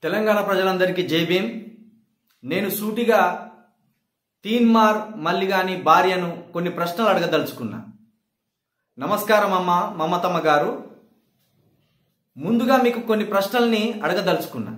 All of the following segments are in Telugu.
తెలంగాణ ప్రజలందరికీ జై భీమ్ నేను సూటిగా తీన్మార్ మల్లిగాని భార్యను కొన్ని ప్రశ్నలు అడగదలుచుకున్నా నమస్కారం అమ్మ మమతమ్మ గారు ముందుగా మీకు కొన్ని ప్రశ్నల్ని అడగదలుచుకున్నా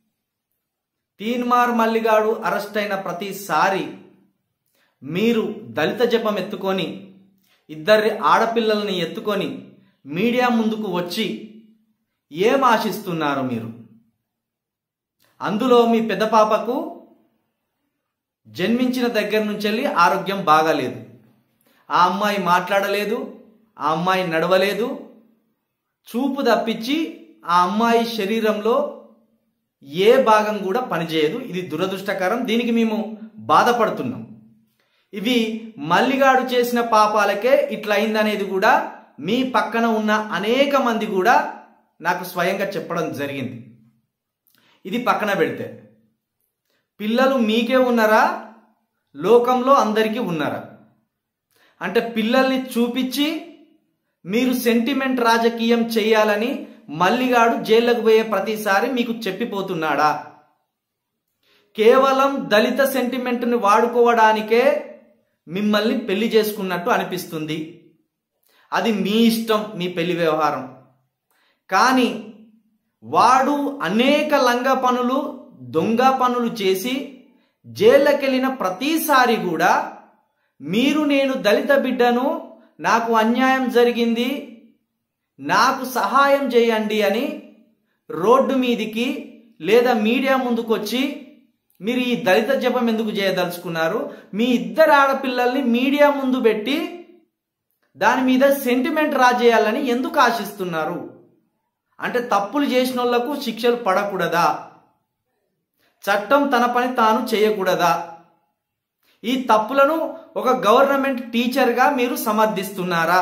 తీన్మార్ మల్లిగాడు అరెస్ట్ అయిన ప్రతిసారి మీరు దళిత జపం ఎత్తుకొని ఇద్దరి ఆడపిల్లల్ని ఎత్తుకొని మీడియా ముందుకు వచ్చి ఏం ఆశిస్తున్నారు మీరు అందులో మీ పెద్ద పాపకు జన్మించిన దగ్గర నుంచి వెళ్ళి ఆరోగ్యం బాగాలేదు ఆ అమ్మాయి మాట్లాడలేదు ఆ అమ్మాయి నడవలేదు చూపు తప్పించి ఆ అమ్మాయి శరీరంలో ఏ భాగం కూడా పనిచేయదు ఇది దురదృష్టకరం దీనికి మేము బాధపడుతున్నాం ఇవి మల్లిగాడు చేసిన పాపాలకే ఇట్లా అయిందనేది కూడా మీ పక్కన ఉన్న అనేక మంది కూడా నాకు స్వయంగా చెప్పడం జరిగింది ఇది పక్కన పెడితే పిల్లలు మీకే ఉన్నారా లోకంలో అందరికీ ఉన్నారా అంటే పిల్లల్ని చూపించి మీరు సెంటిమెంట్ రాజకీయం చేయాలని మల్లిగాడు జైళ్ళకు పోయే ప్రతిసారి మీకు చెప్పిపోతున్నాడా కేవలం దళిత సెంటిమెంట్ని వాడుకోవడానికే మిమ్మల్ని పెళ్లి చేసుకున్నట్టు అనిపిస్తుంది అది మీ ఇష్టం మీ పెళ్లి వ్యవహారం కానీ వాడు అనేక లంగ పనులు దొంగ పనులు చేసి జైళ్ళకెళ్ళిన ప్రతిసారి కూడా మీరు నేను దళిత బిడ్డను నాకు అన్యాయం జరిగింది నాకు సహాయం చేయండి అని రోడ్డు మీదికి లేదా మీడియా ముందుకొచ్చి మీరు ఈ దళిత జపం ఎందుకు చేయదలుచుకున్నారు మీ ఇద్దరు ఆడపిల్లల్ని మీడియా ముందు పెట్టి దాని మీద సెంటిమెంట్ రాజేయాలని ఎందుకు ఆశిస్తున్నారు అంటే తప్పులు చేసిన వాళ్లకు శిక్షలు పడకూడదా చట్టం తన పని తాను చేయకూడదా ఈ తప్పులను ఒక గవర్నమెంట్ టీచర్గా మీరు సమర్థిస్తున్నారా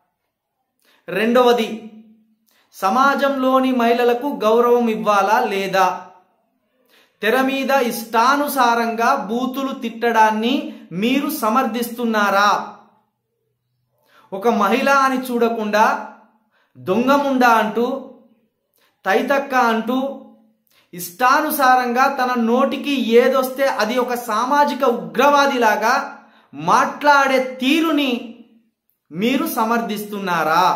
రెండవది సమాజంలోని మహిళలకు గౌరవం ఇవ్వాలా లేదా తెర మీద ఇష్టానుసారంగా బూతులు తిట్టడాన్ని మీరు సమర్థిస్తున్నారా ఒక మహిళ అని చూడకుండా దొంగముండా అంటూ తైతక్క అంటూ ఇష్టానుసారంగా తన నోటికి ఏదొస్తే అది ఒక సామాజిక ఉగ్రవాదిలాగా మాట్లాడే తీరుని మీరు సమర్థిస్తున్నారా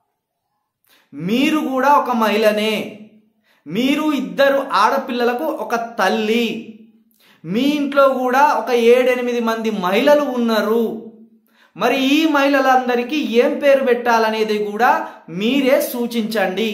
మీరు కూడా ఒక మహిళనే మీరు ఇద్దరు ఆడపిల్లలకు ఒక తల్లి మీ ఇంట్లో కూడా ఒక ఏడెనిమిది మంది మహిళలు ఉన్నారు మరి ఈ మహిళలందరికీ ఏం పేరు పెట్టాలనేది కూడా మీరే సూచించండి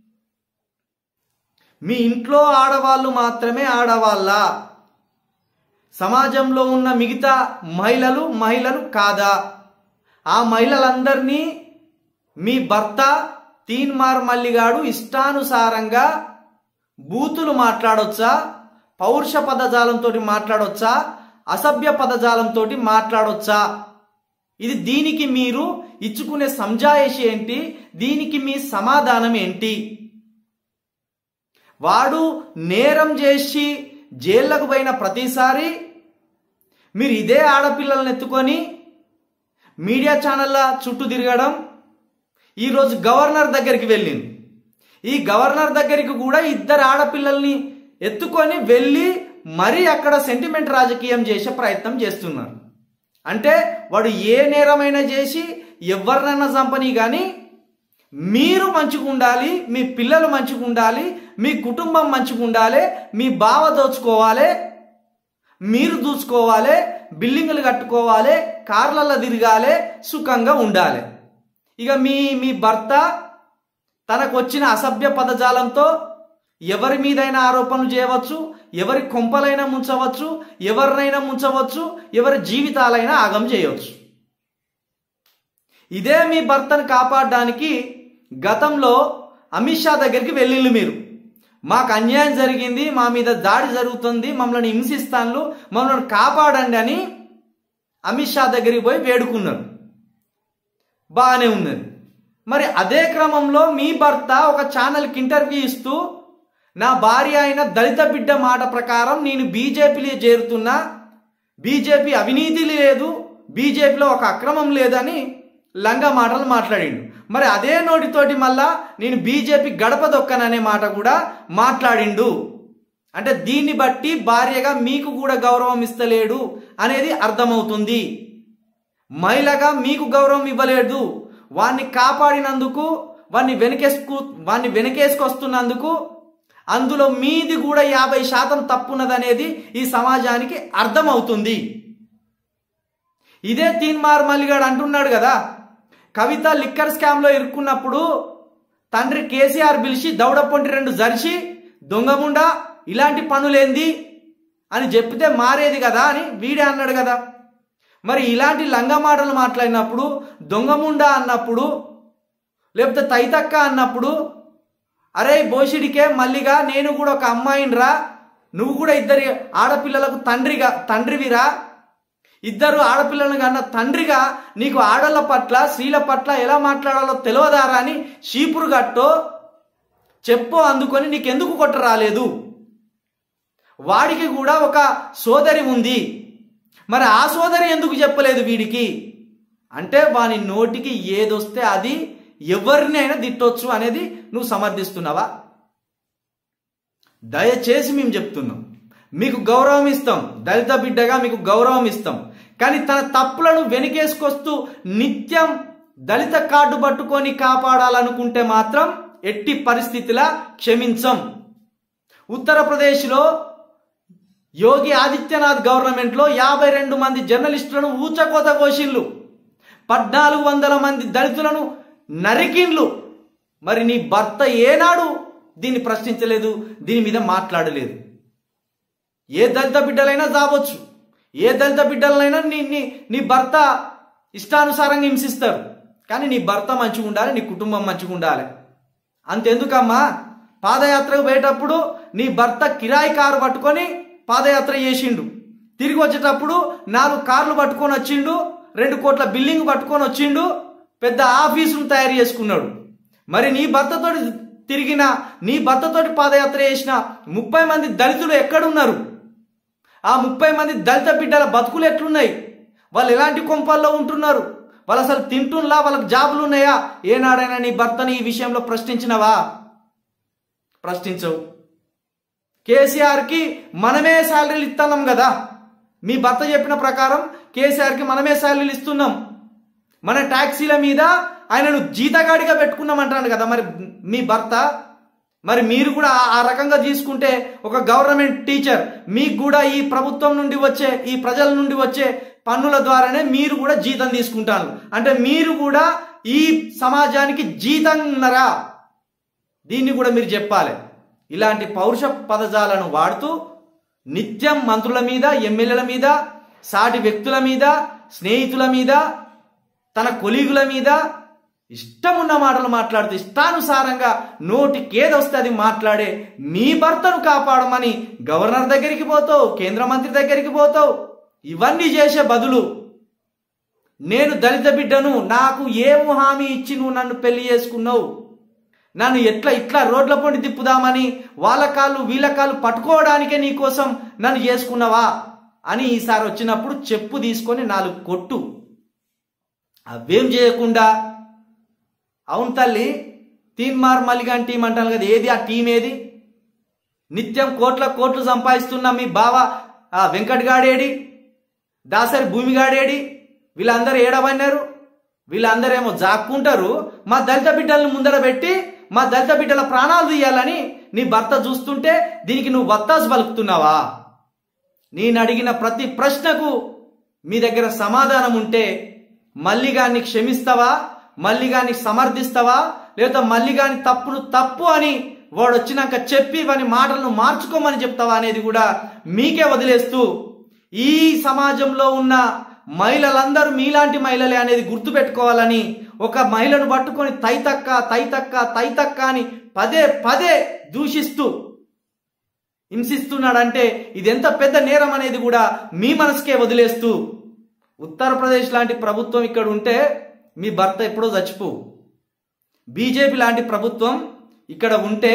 మీ ఇంట్లో ఆడవాళ్ళు మాత్రమే ఆడవాళ్ళ సమాజంలో ఉన్న మిగతా మహిళలు మహిళలు కాదా ఆ మహిళలందరినీ మీ భర్త తీన్మార్ మల్లిగాడు ఇష్టానుసారంగా బూతులు మాట్లాడొచ్చా పౌరుష పదజాలంతో మాట్లాడొచ్చా అసభ్య పదజాలంతో మాట్లాడొచ్చా ఇది దీనికి మీరు ఇచ్చుకునే సంజాయిషి ఏంటి దీనికి మీ సమాధానం ఏంటి వాడు నేరం చేసి జైళ్ళకు పోయిన ప్రతిసారి మీరు ఇదే ఆడపిల్లలను ఎత్తుకొని మీడియా ఛానళ్ళ చుట్టూ తిరగడం ఈరోజు గవర్నర్ దగ్గరికి వెళ్ళింది ఈ గవర్నర్ దగ్గరికి కూడా ఇద్దరు ఆడపిల్లల్ని ఎత్తుకొని వెళ్ళి మరీ అక్కడ సెంటిమెంట్ రాజకీయం చేసే ప్రయత్నం చేస్తున్నారు అంటే వాడు ఏ నేరమైనా చేసి ఎవరినైనా చంపని కానీ మీరు మంచిగా ఉండాలి మీ పిల్లలు మంచిగా ఉండాలి మీ కుటుంబం మంచిగా ఉండాలి మీ బావ దోచుకోవాలి మీరు దూచుకోవాలి బిల్డింగులు కట్టుకోవాలి కార్లలో తిరగాలి సుఖంగా ఉండాలి ఇక మీ మీ భర్త తనకు వచ్చిన అసభ్య పదజాలంతో ఎవరి మీదైనా ఆరోపణలు చేయవచ్చు ఎవరి కొంపలైనా ముంచవచ్చు ఎవరినైనా ముంచవచ్చు ఎవరి జీవితాలైనా ఆగం చేయవచ్చు ఇదే మీ భర్తను కాపాడడానికి గతంలో అమిత్ షా దగ్గరికి వెళ్ళిళ్ళు మీరు మాకు అన్యాయం జరిగింది మా మీద దాడి జరుగుతుంది మమ్మల్ని హింసిస్తాన్లు మమ్మల్ని కాపాడండి అని అమిత్ షా దగ్గరికి పోయి వేడుకున్నారు బాగానే ఉన్నది మరి అదే క్రమంలో మీ భర్త ఒక ఛానల్కి ఇంటర్వ్యూ ఇస్తూ నా భార్య అయిన దళిత బిడ్డ మాట ప్రకారం నేను బీజేపీలో చేరుతున్నా బీజేపీ అవినీతి లేదు బీజేపీలో ఒక అక్రమం లేదని లంగా మాటలు మాట్లాడిండు మరి అదే నోటితోటి మళ్ళా నేను బీజేపీ గడప దొక్కననే మాట కూడా మాట్లాడిండు అంటే దీన్ని బట్టి భార్యగా మీకు కూడా గౌరవం ఇస్తలేడు అనేది అర్థమవుతుంది మహిళగా మీకు గౌరవం ఇవ్వలేదు వాణ్ణి కాపాడినందుకు వాణ్ణి వెనకేసుకు వాణ్ణి వెనకేసుకొస్తున్నందుకు అందులో మీది కూడా యాభై శాతం తప్పున్నదనేది ఈ సమాజానికి అర్థమవుతుంది ఇదే తీన్మార్ మల్లిగాడు అంటున్నాడు కదా కవిత లిక్కర్ స్కామ్లో ఇరుక్కున్నప్పుడు తండ్రి కేసీఆర్ పిలిచి దౌడపొంటి రెండు జరిచి దొంగముండా ఇలాంటి పనులేంది అని చెప్తే మారేది కదా అని వీడే అన్నాడు కదా మరి ఇలాంటి లంగ మాటలు మాట్లాడినప్పుడు దొంగముండా అన్నప్పుడు లేకపోతే తైతక్క అన్నప్పుడు అరే బోషిడికే మల్లిగా నేను కూడా ఒక అమ్మాయిని రా నువ్వు కూడా ఇద్దరి ఆడపిల్లలకు తండ్రిగా తండ్రివిరా ఇద్దరు ఆడపిల్లలను కన్న తండ్రిగా నీకు ఆడళ్ళ పట్ల స్త్రీల పట్ల ఎలా మాట్లాడాలో తెలియదారా అని చీపురు గట్టో చెప్పో అందుకొని నీకెందుకు కొట్ట రాలేదు వాడికి కూడా ఒక సోదరి ఉంది మరి ఆ సోదరి ఎందుకు చెప్పలేదు వీడికి అంటే వాని నోటికి ఏదొస్తే అది ఎవరినైనా తిట్టొచ్చు అనేది నువ్వు సమర్థిస్తున్నావా దయచేసి మేము చెప్తున్నాం మీకు గౌరవం ఇస్తాం దళిత బిడ్డగా మీకు గౌరవం ఇస్తాం కానీ తన తప్పులను వెనుకేసుకొస్తూ నిత్యం దళిత కార్డు పట్టుకొని కాపాడాలనుకుంటే మాత్రం ఎట్టి పరిస్థితిలా క్షమించం ఉత్తరప్రదేశ్లో యోగి ఆదిత్యనాథ్ గవర్నమెంట్లో యాభై రెండు మంది జర్నలిస్టులను ఊచకోత కోసిన్లు పద్నాలుగు వందల మంది దళితులను నరికిన్లు మరి నీ భర్త ఏనాడు దీన్ని ప్రశ్నించలేదు దీని మీద మాట్లాడలేదు ఏ దళిత బిడ్డలైనా జావచ్చు ఏ దళిత బిడ్డలైనా నీ నీ నీ భర్త ఇష్టానుసారంగా హింసిస్తారు కానీ నీ భర్త మంచిగా ఉండాలి నీ కుటుంబం మంచిగా ఉండాలి అంతెందుకమ్మా పాదయాత్రకు పోయేటప్పుడు నీ భర్త కిరాయి కారు పట్టుకొని పాదయాత్ర చేసిండు తిరిగి వచ్చేటప్పుడు నాలుగు కార్లు పట్టుకొని వచ్చిండు రెండు కోట్ల బిల్డింగ్ పట్టుకొని వచ్చిండు పెద్ద ఆఫీసును తయారు చేసుకున్నాడు మరి నీ భర్తతోటి తిరిగిన నీ భర్తతోటి పాదయాత్ర చేసిన ముప్పై మంది దళితులు ఎక్కడున్నారు ఆ ముప్పై మంది దళిత బిడ్డల బతుకులు ఎట్లున్నాయి వాళ్ళు ఎలాంటి కొంపల్లో ఉంటున్నారు వాళ్ళు అసలు తింటున్నా వాళ్ళకి జాబులు ఉన్నాయా ఏనాడైనా నీ భర్తని ఈ విషయంలో ప్రశ్నించినవా ప్రశ్నించవు కేసీఆర్కి మనమే శాలరీలు ఇస్తున్నాం కదా మీ భర్త చెప్పిన ప్రకారం కేసీఆర్కి మనమే శాలరీలు ఇస్తున్నాం మన ట్యాక్సీల మీద ఆయనను జీతగాడిగా పెట్టుకున్నామంటాడు కదా మరి మీ భర్త మరి మీరు కూడా ఆ- ఆ రకంగా తీసుకుంటే ఒక గవర్నమెంట్ టీచర్ మీకు కూడా ఈ ప్రభుత్వం నుండి వచ్చే ఈ ప్రజల నుండి వచ్చే పన్నుల ద్వారానే మీరు కూడా జీతం తీసుకుంటారు అంటే మీరు కూడా ఈ సమాజానికి జీతం ఉన్నారా దీన్ని కూడా మీరు చెప్పాలి ఇలాంటి పౌరుష పదజాలను వాడుతూ నిత్యం మంత్రుల మీద ఎమ్మెల్యేల మీద సాటి వ్యక్తుల మీద స్నేహితుల మీద తన కొలీగుల మీద ఇష్టం ఉన్న మాటలు మాట్లాడుతూ ఇష్టానుసారంగా నోటికేదొస్తే అది మాట్లాడే మీ భర్తను కాపాడమని గవర్నర్ దగ్గరికి పోతావు కేంద్ర మంత్రి దగ్గరికి పోతావు ఇవన్నీ చేసే బదులు నేను దళిత బిడ్డను నాకు ఏము హామీ ఇచ్చి నువ్వు నన్ను పెళ్లి చేసుకున్నావు నన్ను ఎట్లా ఇట్లా రోడ్ల పొండి తిప్పుదామని వాళ్ళ కాళ్ళు వీళ్ళ కాళ్ళు పట్టుకోవడానికే నీ కోసం నన్ను చేసుకున్నావా అని ఈసారి వచ్చినప్పుడు చెప్పు తీసుకొని నాలుగు కొట్టు అవేం చేయకుండా అవును తల్లి తీన్మార్ మల్లిగాన్ టీం అంటాను కదా ఏది ఆ టీం ఏది నిత్యం కోట్ల కోట్లు సంపాదిస్తున్న మీ బావ ఆ వెంకట్ గాడేడి దాసరి భూమిగాడేడి వీళ్ళందరూ ఏడవన్నారు వీళ్ళందరేమో జాక్కుంటారు మా దళిత బిడ్డలను ముందర పెట్టి మా దళిత బిడ్డల ప్రాణాలు తీయాలని నీ భర్త చూస్తుంటే దీనికి నువ్వు వత్తాసు పలుకుతున్నావా నేను అడిగిన ప్రతి ప్రశ్నకు మీ దగ్గర సమాధానం ఉంటే మల్లిగాన్ని క్షమిస్తావా మల్లిగాన్ని సమర్థిస్తావా లేదా మల్లిగాని తప్పును తప్పు అని వాడు వచ్చినాక చెప్పి వాని మాటలను మార్చుకోమని చెప్తావా అనేది కూడా మీకే వదిలేస్తూ ఈ సమాజంలో ఉన్న మహిళలందరూ మీలాంటి మహిళలే అనేది గుర్తుపెట్టుకోవాలని ఒక మహిళను పట్టుకొని తైతక్క తైతక్క తైతక్క అని పదే పదే దూషిస్తూ హింసిస్తున్నాడంటే ఇది ఎంత పెద్ద నేరం అనేది కూడా మీ మనసుకే వదిలేస్తూ ఉత్తరప్రదేశ్ లాంటి ప్రభుత్వం ఇక్కడ ఉంటే మీ భర్త ఎప్పుడో చచ్చిపో బీజేపీ లాంటి ప్రభుత్వం ఇక్కడ ఉంటే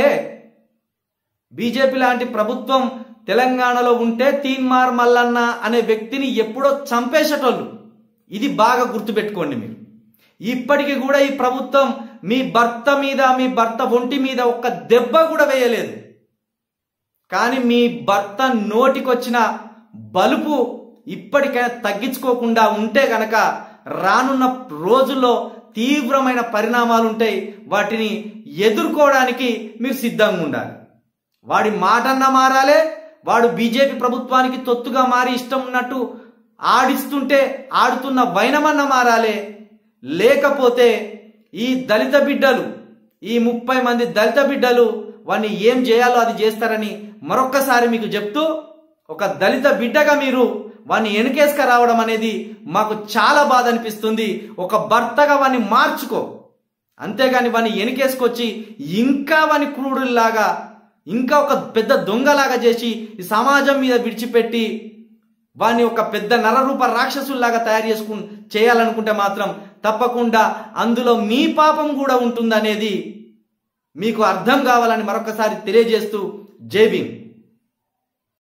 బీజేపీ లాంటి ప్రభుత్వం తెలంగాణలో ఉంటే తీన్మార్ మల్లన్న అనే వ్యక్తిని ఎప్పుడో చంపేసేటోళ్ళు ఇది బాగా గుర్తుపెట్టుకోండి మీరు ఇప్పటికీ కూడా ఈ ప్రభుత్వం మీ భర్త మీద మీ భర్త ఒంటి మీద ఒక్క దెబ్బ కూడా వేయలేదు కానీ మీ భర్త నోటికొచ్చిన బలుపు ఇప్పటికైనా తగ్గించుకోకుండా ఉంటే గనక రానున్న రోజుల్లో తీవ్రమైన పరిణామాలు ఉంటాయి వాటిని ఎదుర్కోవడానికి మీరు సిద్ధంగా ఉండాలి వాడి మాటన్నా మారాలే వాడు బీజేపీ ప్రభుత్వానికి తొత్తుగా మారి ఇష్టం ఉన్నట్టు ఆడిస్తుంటే ఆడుతున్న వైనమన్న మారాలే లేకపోతే ఈ దళిత బిడ్డలు ఈ ముప్పై మంది దళిత బిడ్డలు వాడిని ఏం చేయాలో అది చేస్తారని మరొక్కసారి మీకు చెప్తూ ఒక దళిత బిడ్డగా మీరు వాడిని వెనుకేసుక రావడం అనేది మాకు చాలా బాధ అనిపిస్తుంది ఒక భర్తగా వాడిని మార్చుకో అంతేగాని వాడిని వెనుకేసుకొచ్చి ఇంకా వాని క్రూడుల్లాగా ఇంకా ఒక పెద్ద దొంగలాగా చేసి ఈ సమాజం మీద విడిచిపెట్టి వాడిని ఒక పెద్ద నరరూప రాక్షసుల్లాగా తయారు చేసుకు చేయాలనుకుంటే మాత్రం తప్పకుండా అందులో మీ పాపం కూడా ఉంటుందనేది మీకు అర్థం కావాలని మరొకసారి తెలియజేస్తూ జై భీమ్